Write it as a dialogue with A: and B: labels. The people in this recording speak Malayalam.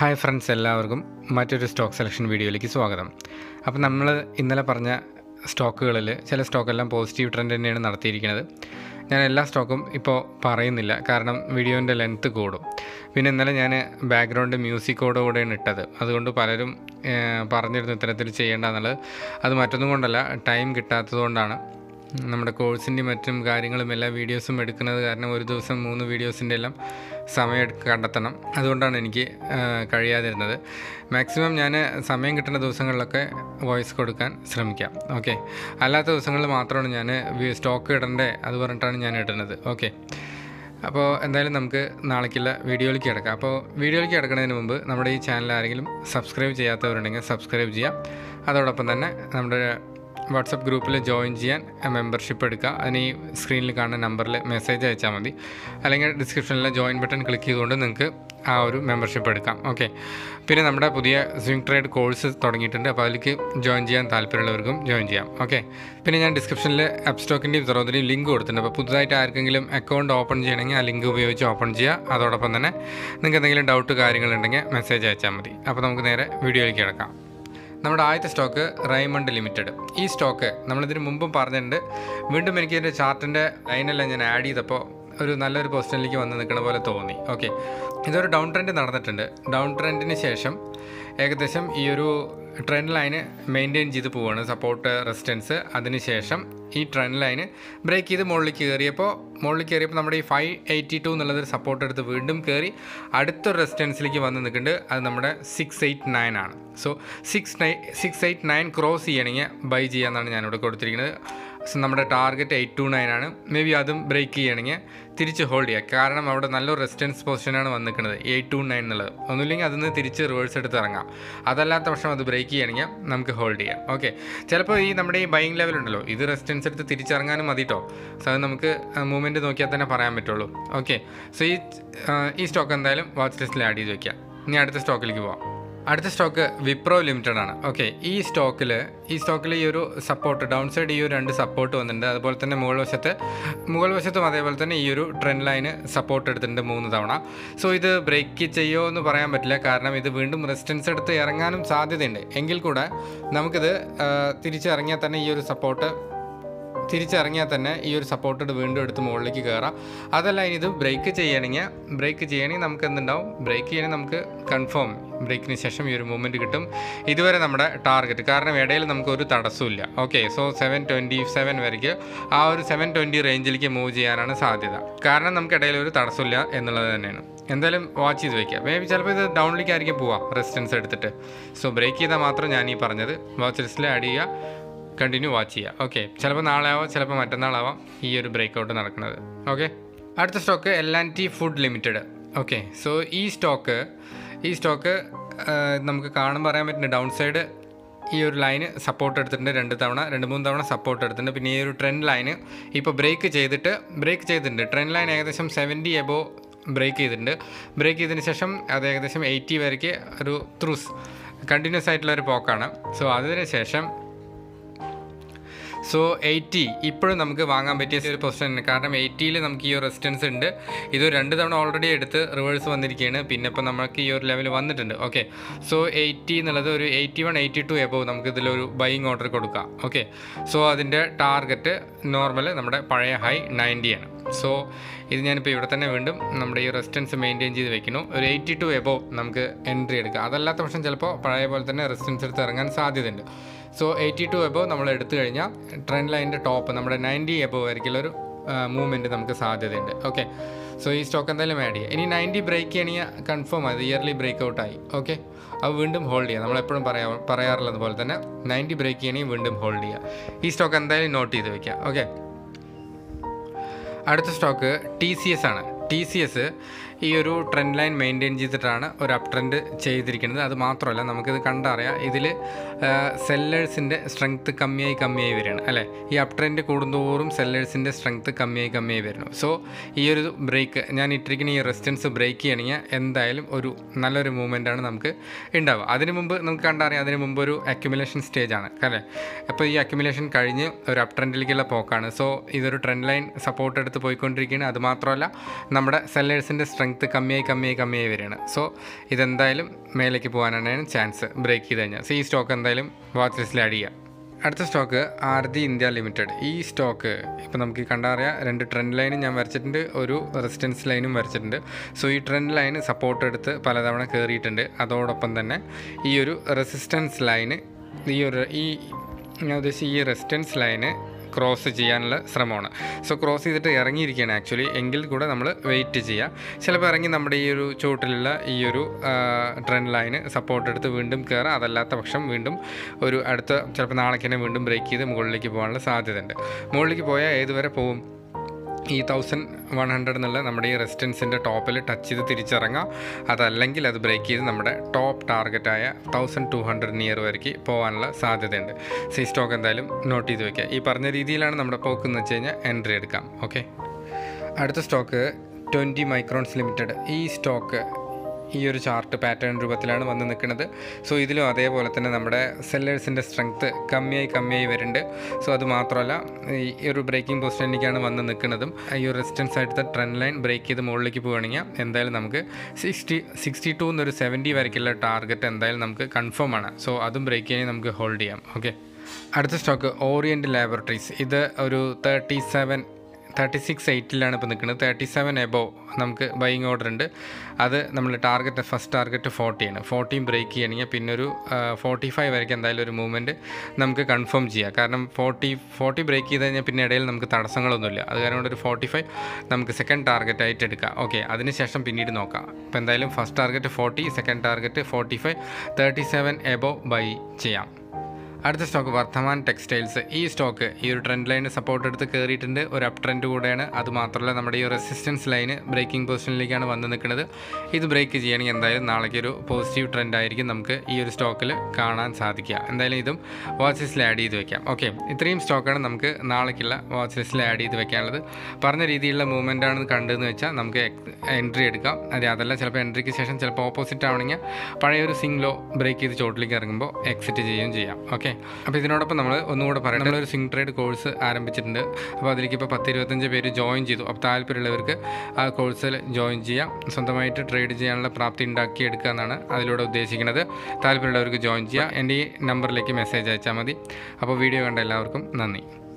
A: ഹായ് ഫ്രണ്ട്സ് എല്ലാവർക്കും മറ്റൊരു സ്റ്റോക്ക് സെലക്ഷൻ വീഡിയോയിലേക്ക് സ്വാഗതം അപ്പോൾ നമ്മൾ ഇന്നലെ പറഞ്ഞ സ്റ്റോക്കുകളിൽ ചില സ്റ്റോക്കെല്ലാം പോസിറ്റീവ് ട്രെൻഡ് തന്നെയാണ് നടത്തിയിരിക്കുന്നത് ഞാൻ എല്ലാ സ്റ്റോക്കും ഇപ്പോൾ പറയുന്നില്ല കാരണം വീഡിയോൻ്റെ ലെങ്ത്ത് കൂടും പിന്നെ ഇന്നലെ ഞാൻ ബാക്ക്ഗ്രൗണ്ട് മ്യൂസിക്കോടെ കൂടെയാണ് ഇട്ടത് അതുകൊണ്ട് പലരും ഏഹ്, പറഞ്ഞിരുന്നു ഇത്തരത്തിൽ ചെയ്യേണ്ട എന്നുള്ളത് അത് മറ്റൊന്നും കൊണ്ടല്ല ടൈം കിട്ടാത്തത് കൊണ്ടാണ് നമ്മുടെ കോഴ്സിൻ്റെ മറ്റും കാര്യങ്ങളും എല്ലാ വീഡിയോസും എടുക്കുന്നത് കാരണം ഒരു ദിവസം മൂന്ന് വീഡിയോസിൻ്റെ എല്ലാം സമയം എടുക്ക- കണ്ടെത്തണം അതുകൊണ്ടാണ് എനിക്ക് ആ, കഴിയാതിരുന്നത് മാക്സിമം ഞാൻ സമയം കിട്ടുന്ന ദിവസങ്ങളിലൊക്കെ വോയിസ് കൊടുക്കാൻ ശ്രമിക്കാം ഓക്കെ അല്ലാത്ത ദിവസങ്ങളിൽ മാത്രമാണ് ഞാൻ സ്റ്റോക്ക് ഇടണ്ടേ അത് പറഞ്ഞിട്ടാണ് ഞാൻ ഇടുന്നത് ഓക്കെ അപ്പോൾ എന്തായാലും നമുക്ക് നാളേക്കുള്ള വീഡിയോയിലേക്ക് കിടക്കാം അപ്പോൾ വീഡിയോയിലേക്ക് കിടക്കുന്നതിന് മുമ്പ് നമ്മുടെ ഈ ചാനൽ ആരെങ്കിലും സബ്സ്ക്രൈബ് ചെയ്യാത്തവരുണ്ടെങ്കിൽ സബ്സ്ക്രൈബ് ചെയ്യാം അതോടൊപ്പം തന്നെ നമ്മുടെ വാട്സപ്പ് ഗ്രൂപ്പിൽ ജോയിൻ ചെയ്യാൻ മെമ്പർഷിപ്പ് എടുക്കുക അതിന് ഈ സ്ക്രീനിൽ കാണുന്ന നമ്പറിൽ മെസ്സേജ് അയച്ചാൽ മതി അല്ലെങ്കിൽ ഡിസ്ക്രിപ്ഷനിലെ ജോയിൻ ബട്ടൺ ക്ലിക്ക് ചെയ്തുകൊണ്ട് നിങ്ങൾക്ക് ആ ഒരു മെമ്പർഷിപ്പ് എടുക്കാം ഓക്കെ പിന്നെ നമ്മുടെ പുതിയ സ്വിംഗ് ട്രേഡ് കോഴ്സ് തുടങ്ങിയിട്ടുണ്ട് അപ്പോൾ അതിലേക്ക് ജോയിൻ ചെയ്യാൻ താല്പര്യമുള്ളവർക്കും ജോയിൻ ചെയ്യാം ഓക്കെ പിന്നെ ഞാൻ ഡിസ്ക്രിപ്ഷനിൽ അപ്പ് സ്റ്റോക്കിൻ്റെയും സെറോദിൻ്റെയും ലിങ്ക് കൊടുത്തിട്ടുണ്ട് അപ്പോൾ പുതുതായിട്ട് ആർക്കെങ്കിലും അക്കൗണ്ട് ഓപ്പൺ ചെയ്യണമെങ്കിൽ ആ ലിങ്ക് ഉപയോഗിച്ച് ഓപ്പൺ ചെയ്യുക അതോടൊപ്പം തന്നെ നിങ്ങൾക്ക് എന്തെങ്കിലും ഡൗട്ട് കാര്യങ്ങളുണ്ടെങ്കിൽ മെസ്സേജ് അയച്ചാൽ മതി അപ്പോൾ നമുക്ക് നേരെ വീഡിയോയിലേക്ക് കിടക്കാം നമ്മുടെ ആദ്യത്തെ സ്റ്റോക്ക് റൈമണ്ട് ലിമിറ്റഡ് ഈ സ്റ്റോക്ക് നമ്മളിതിന് മുമ്പും പറഞ്ഞിട്ടുണ്ട് വീണ്ടും എനിക്ക് ഇതിൻ്റെ ചാർട്ടിൻ്റെ ലൈനെല്ലാം ഞാൻ ആഡ് ചെയ്തപ്പോൾ ഒരു നല്ലൊരു പൊസിഷനിലേക്ക് വന്ന് നിൽക്കുന്ന പോലെ തോന്നി ഓക്കെ ഇതൊരു ഡൗൺ ട്രെൻഡ് നടന്നിട്ടുണ്ട് ഡൗൺ ട്രെൻഡിന് ശേഷം ഏകദേശം ഈ ഒരു ട്രെൻഡ് ലൈന് മെയിൻറ്റെയിൻ ചെയ്ത് പോവുകയാണ് സപ്പോർട്ട് റെസിസ്റ്റൻസ് അതിനുശേഷം ഈ ട്രെൻഡ് ലൈന് ബ്രേക്ക് ചെയ്ത് മുകളിലേക്ക് കയറിയപ്പോൾ മുകളിൽ കയറിയപ്പോൾ നമ്മുടെ ഈ ഫൈവ് എയ്റ്റി ടു എന്നുള്ളത് സപ്പോർട്ട് എടുത്ത് വീണ്ടും കയറി അടുത്തൊരു റെസിസ്റ്റൻസിലേക്ക് വന്ന് നിൽക്കുന്നുണ്ട് അത് നമ്മുടെ സിക്സ് എയ്റ്റ് നയൻ ആണ് so six nine six eight nine cross ചെയ്യണമെങ്കിൽ ബൈ ചെയ്യാമെന്നാണ് ഞാനിവിടെ കൊടുത്തിരിക്കുന്നത് സോ നമ്മുടെ ടാർഗറ്റ് എയ്റ്റ് ടു നയൻ ആണ് മേ ബി അതും ബ്രേക്ക് ചെയ്യണമെങ്കിൽ തിരിച്ച് ഹോൾഡ് ചെയ്യുക കാരണം അവിടെ നല്ലൊരു റെസിസ്റ്റൻസ് പൊസിഷനാണ് വന്നിരിക്കുന്നത് എയ്റ്റ് ടു നയൻ എന്നുള്ളത് ഒന്നുമില്ലെങ്കിൽ അതിൽ നിന്ന് തിരിച്ച് റിവേഴ്സ് എടുത്ത് ഇറങ്ങാം അതല്ലാത്ത പക്ഷം അത് ബ്രേക്ക് ചെയ്യണമെങ്കിൽ നമുക്ക് ഹോൾഡ് ചെയ്യാം ഓക്കെ ചിലപ്പോൾ ഈ നമ്മുടെ ഈ ബൈങ് ലെവൽ ഉണ്ടല്ലോ ഇത് റെസിസ്റ്റൻസ് എടുത്ത് തിരിച്ചിറങ്ങാനും മതി കേട്ടോ സോ അത് നമുക്ക് മൂവ്മെൻറ്റ് നോക്കിയാൽ തന്നെ പറയാൻ പറ്റുള്ളൂ ഓക്കെ സോ ഈ ആ, ഈ സ്റ്റോക്ക് എന്തായാലും വാച്ച് ലിസ്റ്റിൽ ആഡ് ചെയ്ത് വെക്കാം ഇനി അടുത്ത സ്റ്റോക്കിലേക്ക് പോവാം അടുത്ത സ്റ്റോക്ക് വിപ്രോ ലിമിറ്റഡ് ആണ് ഓക്കെ ഈ സ്റ്റോക്കിൽ ഈ സ്റ്റോക്കിൽ ഈ ഒരു സപ്പോർട്ട് ഡൗൺ സൈഡ് ഈ ഒരു രണ്ട് സപ്പോർട്ട് വന്നിട്ടുണ്ട് അതുപോലെ തന്നെ മുകൾ വശത്ത് മുകൾ വശത്തും അതേപോലെ തന്നെ ഈ ഒരു ട്രെൻഡ് ലൈന് സപ്പോർട്ട് എടുത്തിട്ടുണ്ട് മൂന്ന് തവണ സോ ഇത് ബ്രേക്ക് ചെയ്യുമോ എന്ന് പറയാൻ പറ്റില്ല കാരണം ഇത് വീണ്ടും റെസിസ്റ്റൻസ് എടുത്ത് ഇറങ്ങാനും സാധ്യതയുണ്ട് എങ്കിൽ കൂടെ നമുക്കിത് ആ, തിരിച്ചിറങ്ങിയാൽ തന്നെ ഈ ഒരു സപ്പോർട്ട് തിരിച്ചിറങ്ങിയാൽ തന്നെ ഈ ഒരു സപ്പോർട്ടഡ് വീണ്ടും എടുത്ത് മുകളിലേക്ക് കയറാം അതല്ല ഇനി ഇത് ബ്രേക്ക് ചെയ്യണമെങ്കിൽ ബ്രേക്ക് ചെയ്യണമെങ്കിൽ നമുക്ക് എന്തുണ്ടാവും ബ്രേക്ക് ചെയ്യണമെങ്കിൽ നമുക്ക് കൺഫേം ബ്രേക്കിന് ശേഷം ഈ ഒരു മൂവ്മെൻറ്റ് കിട്ടും ഇതുവരെ നമ്മുടെ ടാർഗറ്റ് കാരണം ഇടയിൽ നമുക്ക് ഒരു തടസ്സമില്ല okay so seven twenty seven വരയ്ക്ക് ആ ഒരു സെവൻ ട്വൻറ്റി റേഞ്ചിലേക്ക് മൂവ് ചെയ്യാനാണ് സാധ്യത കാരണം നമുക്ക് ഇടയിൽ ഒരു തടസ്സമില്ല എന്നുള്ളത് തന്നെയാണ് എന്തായാലും വാച്ച് ചെയ്ത് വെക്കുക മേ ബി ചിലപ്പോൾ ഇത് ഡൗണിലേക്കായിരിക്കും പോവാം റെസിസ്റ്റൻസ് എടുത്തിട്ട് സോ ബ്രേക്ക് ചെയ്താൽ മാത്രം ഞാൻ ഈ പറഞ്ഞത് വാച്ച് ലിസ്റ്റിൽ ആഡ് ചെയ്യുക കണ്ടിന്യൂ വാച്ച് ചെയ്യുക ഓക്കെ ചിലപ്പോൾ നാളെ ആവാം ചിലപ്പോൾ മറ്റന്നാളാവാം ഈ ഒരു ബ്രേക്ക് ഔട്ട് നടക്കുന്നത് ഓക്കെ അടുത്ത stock L and T food limited okay so ഈ സ്റ്റോക്ക് ഈ സ്റ്റോക്ക് നമുക്ക് കാണുമ്പോൾ പറയാൻ പറ്റുന്നുണ്ട് ഡൗൺ സൈഡ് ഈ ഒരു ലൈന് സപ്പോർട്ട് എടുത്തിട്ടുണ്ട് രണ്ട് തവണ രണ്ട് മൂന്ന് തവണ സപ്പോർട്ട് എടുത്തിട്ടുണ്ട് പിന്നെ ഈ ഒരു ട്രെൻഡ് ലൈന് ഇപ്പോൾ ബ്രേക്ക് ചെയ്തിട്ട് ബ്രേക്ക് ചെയ്തിട്ടുണ്ട് ട്രെൻഡ് ലൈൻ ഏകദേശം സെവൻറ്റി എബോ ബ്രേക്ക് ചെയ്തിട്ടുണ്ട് ബ്രേക്ക് ചെയ്തതിന് ശേഷം അത് ഏകദേശം എയ്റ്റി വരയ്ക്ക് ഒരു ത്രൂസ് കണ്ടിന്യൂസ് ആയിട്ടുള്ള ഒരു പോക്കാണ് സോ അതിന് ശേഷം സോ എയ്റ്റി ഇപ്പോഴും നമുക്ക് വാങ്ങാൻ പറ്റിയ ഒരു പൊസിഷൻ ഉണ്ട് കാരണം എയ്റ്റിയിൽ നമുക്ക് ഈ ഒരു റെസിസ്റ്റൻസ് ഉണ്ട് ഇത് രണ്ട് തവണ ഓൾറെഡി എടുത്ത് റിവേഴ്സ് വന്നിരിക്കുകയാണ് പിന്നെ ഇപ്പോൾ നമുക്ക് ഈ ഒരു ലെവൽ വന്നിട്ടുണ്ട് ഓക്കെ സോ എയ്റ്റി എന്നുള്ളത് ഒരു eighty one eighty two above നമുക്ക് ഇതിലൊരു ബൈയിങ് ഓർഡർ കൊടുക്കാം ഓക്കെ സോ അതിൻ്റെ ടാർഗറ്റ് നോർമൽ നമ്മുടെ പഴയ ഹൈ നയൻറ്റി ആണ് സോ ഇത് ഞാനിപ്പോൾ ഇവിടെ തന്നെ വീണ്ടും നമ്മുടെ ഈ റെസിസ്റ്റൻസ് മെയിൻറ്റെയിൻ ചെയ്ത് വെക്കുന്നു ഒരു എയ്റ്റി ടു എബോ നമുക്ക് എൻട്രി എടുക്കാം അതല്ലാത്ത പക്ഷം ചിലപ്പോൾ പഴയ പോലെ തന്നെ റെസിസ്റ്റൻസ് എടുത്ത് ഇറങ്ങാൻ സാധ്യതയുണ്ട് സോ എയ്റ്റി ടു എബോ നമ്മൾ എടുത്തു കഴിഞ്ഞാൽ ട്രെൻഡ് ലൈനിൻ്റെ ടോപ്പ് നമ്മുടെ നയൻറ്റി എബോ വരയ്ക്കുള്ള ഒരു മൂവ്മെൻറ്റ് നമുക്ക് സാധ്യതയുണ്ട് ഓക്കെ സോ ഈ സ്റ്റോക്ക് എന്തായാലും ആഡ് ചെയ്യുക ഇനി നയൻറ്റി ബ്രേക്ക് ചെയ്യണമെങ്കിൽ കൺഫേം അത് ഇയർലി ബ്രേക്ക് ഔട്ടായി ഓക്കെ അത് വീണ്ടും ഹോൾഡ് ചെയ്യുക നമ്മളെപ്പോഴും പറയാ പറയാറുള്ളത് പോലെ തന്നെ നയൻറ്റി ബ്രേക്ക് ചെയ്യണമെങ്കിൽ വീണ്ടും ഹോൾഡ് ചെയ്യുക ഈ സ്റ്റോക്ക് എന്തായാലും നോട്ട് ചെയ്ത് വെക്കുക ഓക്കെ അടുത്ത സ്റ്റോക്ക് ടി സി എസ് ആണ് ടി സി എസ് ഈ ഒരു ട്രെൻഡ് ലൈൻ മെയിൻറ്റെയിൻ ചെയ്തിട്ടാണ് ഒരു അപ് ട്രെൻഡ് ചെയ്തിരിക്കുന്നത് അത് മാത്രമല്ല നമുക്കിത് കണ്ടറിയാം ഇതിൽ സെല്ലേഴ്സിൻ്റെ സ്ട്രെങ്ത്ത് കമ്മിയായി കമ്മിയായി വരികയാണ് അല്ലേ ഈ അപ് ട്രെൻഡ് കൂടുന്തോറും സെല്ലേഴ്സിൻ്റെ സ്ട്രെങ്ത്ത് കമ്മിയായി കമ്മിയായി വരുന്നു സോ ഈ ഒരു ബ്രേക്ക് ഞാൻ ഇട്ടിരിക്കുന്ന ഈ റെസിസ്റ്റൻസ് ബ്രേക്ക് ചെയ്യണമെങ്കിൽ എന്തായാലും ഒരു നല്ലൊരു മൂവ്മെൻറ്റാണ് നമുക്ക് ഉണ്ടാവുക അതിന് മുമ്പ് നമുക്ക് കണ്ടറിയാം അതിന് മുമ്പ് ഒരു അക്യുമുലേഷൻ സ്റ്റേജ് ആണ് അല്ലേ അപ്പോൾ ഈ അക്യുമുലേഷൻ കഴിഞ്ഞ് ഒരു അപ് ട്രെൻഡിലേക്കുള്ള പോക്കാണ് സോ ഇതൊരു ട്രെൻഡ് ലൈൻ സപ്പോർട്ട് എടുത്ത് പോയിക്കൊണ്ടിരിക്കുകയാണ് അത് മാത്രമല്ല നമ്മുടെ സെല്ലേഴ്സിൻ്റെ സ്ട്രെങ്ത് സ്ട്രെങ്ത് കമ്മിയായി കമ്മിയായി കമ്മിയായി വരികയാണ് സോ ഇതെന്തായാലും മേലേക്ക് പോകാനാണ് ചാൻസ് ബ്രേക്ക് ചെയ്ത് കഴിഞ്ഞാൽ സോ ഈ സ്റ്റോക്ക് എന്തായാലും വാച്ച് ലിസ്റ്റിൽ ആഡ് ചെയ്യാം അടുത്ത സ്റ്റോക്ക് ആർതി ഇന്ത്യ ലിമിറ്റഡ് ഈ സ്റ്റോക്ക് ഇപ്പോൾ നമുക്ക് കണ്ടറിയാം രണ്ട് ട്രെൻഡ് ലൈനും ഞാൻ വരച്ചിട്ടുണ്ട് ഒരു റെസിസ്റ്റൻസ് ലൈനും വരച്ചിട്ടുണ്ട് സോ ഈ ട്രെൻഡ് ലൈന് സപ്പോർട്ട് എടുത്ത് പലതവണ കയറിയിട്ടുണ്ട് അതോടൊപ്പം തന്നെ ഈ ഒരു റെസിസ്റ്റൻസ് ലൈന് ഈ ഒരു ഈ ഞാൻ ഉദ്ദേശിച്ച ഈ റെസിസ്റ്റൻസ് ലൈന് ക്രോസ് ചെയ്യാനുള്ള ശ്രമമാണ് സോ ക്രോസ് ചെയ്തിട്ട് ഇറങ്ങിയിരിക്കുകയാണ് ആക്ച്വലി എങ്കിൽ കൂടെ നമ്മൾ വെയിറ്റ് ചെയ്യുക ചിലപ്പോൾ ഇറങ്ങി നമ്മുടെ ഈ ഒരു ചുവട്ടിലുള്ള ഈ ഒരു ട്രെൻഡ് ലൈന് സപ്പോർട്ട് എടുത്ത് വീണ്ടും കയറാം അതല്ലാത്ത പക്ഷം വീണ്ടും ഒരു അടുത്ത ചിലപ്പോൾ നാളേക്ക് തന്നെ വീണ്ടും ബ്രേക്ക് ചെയ്ത് മുകളിലേക്ക് പോകാനുള്ള സാധ്യതയുണ്ട് മുകളിലേക്ക് പോയാൽ ഏതുവരെ പോകും ഈ തൗസൻഡ് വൺ ഹൺഡ്രഡ് എന്നുള്ള നമ്മുടെ ഈ റെസിസ്റ്റൻസിൻ്റെ ടോപ്പിൽ ടച്ച് ചെയ്ത് തിരിച്ചിറങ്ങാം അതല്ലെങ്കിൽ അത് ബ്രേക്ക് ചെയ്ത് നമ്മുടെ ടോപ്പ് ടാർഗറ്റായ തൗസൻഡ് ടു ഹൺഡ്രഡ് നിയർ വരയ്ക്ക് പോകാനുള്ള സാധ്യതയുണ്ട് സി സ്റ്റോക്ക് എന്തായാലും നോട്ട് ചെയ്ത് വെക്കുക ഈ പറഞ്ഞ രീതിയിലാണ് നമ്മുടെ പോക്ക് എന്ന് വെച്ച് കഴിഞ്ഞാൽ എൻട്രി എടുക്കാം ഓക്കെ അടുത്ത സ്റ്റോക്ക് ട്വൻറ്റി മൈക്രോൺസ് ലിമിറ്റഡ് ഈ സ്റ്റോക്ക് ഈ ഒരു ചാർട്ട് പാറ്റേൺ രൂപത്തിലാണ് വന്ന് നിൽക്കുന്നത് സോ ഇതിലും അതേപോലെ തന്നെ നമ്മുടെ സെല്ലേഴ്സിൻ്റെ സ്ട്രെങ്ത്ത് കമ്മിയായി കമ്മിയായി വരുന്നുണ്ട് സോ അത് മാത്രമല്ല ഈ ഒരു ബ്രേക്കിംഗ് പൊസിഷനിലേക്കാണ് വന്ന് നിൽക്കുന്നതും ഈ ഒരു റെസിസ്റ്റൻസ് ആയിട്ട് ട്രെൻഡ് ലൈൻ ബ്രേക്ക് ചെയ്ത് മുകളിലേക്ക് പോവുകയാണെങ്കിൽ എന്തായാലും നമുക്ക് സിക്സ്റ്റി സിക്സ്റ്റി ടു എന്നൊരു സെവൻറ്റി വരയ്ക്കുള്ള ടാർഗറ്റ് എന്തായാലും നമുക്ക് കൺഫേം ആണ് സോ അതും ബ്രേക്ക് ചെയ്യാൻ നമുക്ക് ഹോൾഡ് ചെയ്യാം ഓക്കെ അടുത്ത സ്റ്റോക്ക് ഓറിയൻ്റ് ലാബറട്ടറീസ് ഇത് ഒരു തേർട്ടി സെവൻ തേർട്ടി സിക്സ് എയ്റ്റിലാണ് ഇപ്പോൾ നിൽക്കുന്നത് തേർട്ടി സെവൻ എബോ നമുക്ക് ബൈങ് ഓർഡർ ഉണ്ട് അത് നമ്മൾ ടാർഗറ്റ് ഫസ്റ്റ് ടാർഗറ്റ് ഫോർട്ടിയാണ് ഫോർട്ടീൻ ബ്രേക്ക് ചെയ്യണമെങ്കിൽ പിന്നെ ഒരു ഫോർട്ടി ഫൈവ് വരയ്ക്ക് എന്തായാലും ഒരു മൂവ്മെൻറ്റ് നമുക്ക് കൺഫേം ചെയ്യാം കാരണം ഫോർട്ടി ഫോർട്ടി ബ്രേക്ക് ചെയ്ത് കഴിഞ്ഞാൽ പിന്നെ ഇടയിൽ നമുക്ക് തടസ്സങ്ങളൊന്നുമില്ല അത് കാരണം കൊണ്ട് ഒരു ഫോർട്ടി ഫൈവ് നമുക്ക് സെക്കൻഡ് ടാർഗറ്റ് ആയിട്ട് എടുക്കാം ഓക്കെ അതിനുശേഷം പിന്നീട് നോക്കാം അപ്പോൾ എന്തായാലും first target forty second target forty five thirty seven above buy ചെയ്യാം അടുത്ത സ്റ്റോക്ക് വർദ്ധമാൻ ടെക്സ്റ്റൈൽസ് ഈ സ്റ്റോക്ക് ഈ ഒരു ട്രെൻഡ് ലൈന് സപ്പോർട്ട് എടുത്ത് കയറിയിട്ടുണ്ട് ഒരു അപ് ട്രെൻഡ് കൂടെയാണ് അത് മാത്രമല്ല നമ്മുടെ ഈ റെസിസ്റ്റൻസ് ലൈന് ബ്രേക്കിംഗ് പൊസിഷനിലേക്കാണ് വന്ന് നിൽക്കുന്നത് ഇത് ബ്രേക്ക് ചെയ്യണമെങ്കിൽ എന്തായാലും നാളേക്ക് ഒരു പോസിറ്റീവ് ട്രെൻഡ് ആയിരിക്കും നമുക്ക് ഈ ഒരു സ്റ്റോക്കിൽ കാണാൻ സാധിക്കുക എന്തായാലും ഇതും വാച്ച് ലിസ്റ്റിൽ ആഡ് ചെയ്ത് വെക്കാം ഓക്കെ ഇത്രയും സ്റ്റോക്കാണ് നമുക്ക് നാളേക്കുള്ള വാച്ച് ലിസ്റ്റിൽ ആഡ് ചെയ്ത് വെക്കാനുള്ളത് പറഞ്ഞ രീതിയിലുള്ള മൂവ്മെൻ്റ് ആണ് കണ്ടതെന്ന് വെച്ചാൽ നമുക്ക് എൻട്രി എടുക്കാം അതെ അതല്ല ചിലപ്പോൾ എൻട്രിക്ക് ശേഷം ചിലപ്പോൾ ഓപ്പോസിറ്റ് ആവണമെങ്കിൽ പഴയ ഒരു സിംഗ് ലോ ബ്രേക്ക് ചെയ്ത് ചോട്ടിലേക്ക് ഇറങ്ങുമ്പോൾ എക്സിറ്റ് ചെയ്യുകയും ചെയ്യാം ഓക്കെ അപ്പോൾ ഇതിനോടൊപ്പം നമ്മൾ ഒന്നുകൂടെ പറയാം നമ്മളൊരു സിംഗ് ട്രേഡ് കോഴ്സ് ആരംഭിച്ചിട്ടുണ്ട് അപ്പോൾ അതിലേക്ക് ഇപ്പോൾ പത്ത് ഇരുപത്തഞ്ച് പേര് ജോയിൻ ചെയ്തു അപ്പോൾ താല്പര്യമുള്ളവർക്ക് ആ കോഴ്സിൽ ജോയിൻ ചെയ്യാം സ്വന്തമായിട്ട് ട്രേഡ് ചെയ്യാനുള്ള പ്രാപ്തി ഉണ്ടാക്കിയെടുക്കുക എന്നാണ് അതിലൂടെ ഉദ്ദേശിക്കുന്നത് താല്പര്യമുള്ളവർക്ക് ജോയിൻ ചെയ്യുക എൻ്റെ ഈ നമ്പറിലേക്ക് മെസ്സേജ് അയച്ചാൽ മതി അപ്പോൾ വീഡിയോ കണ്ട എല്ലാവർക്കും നന്ദി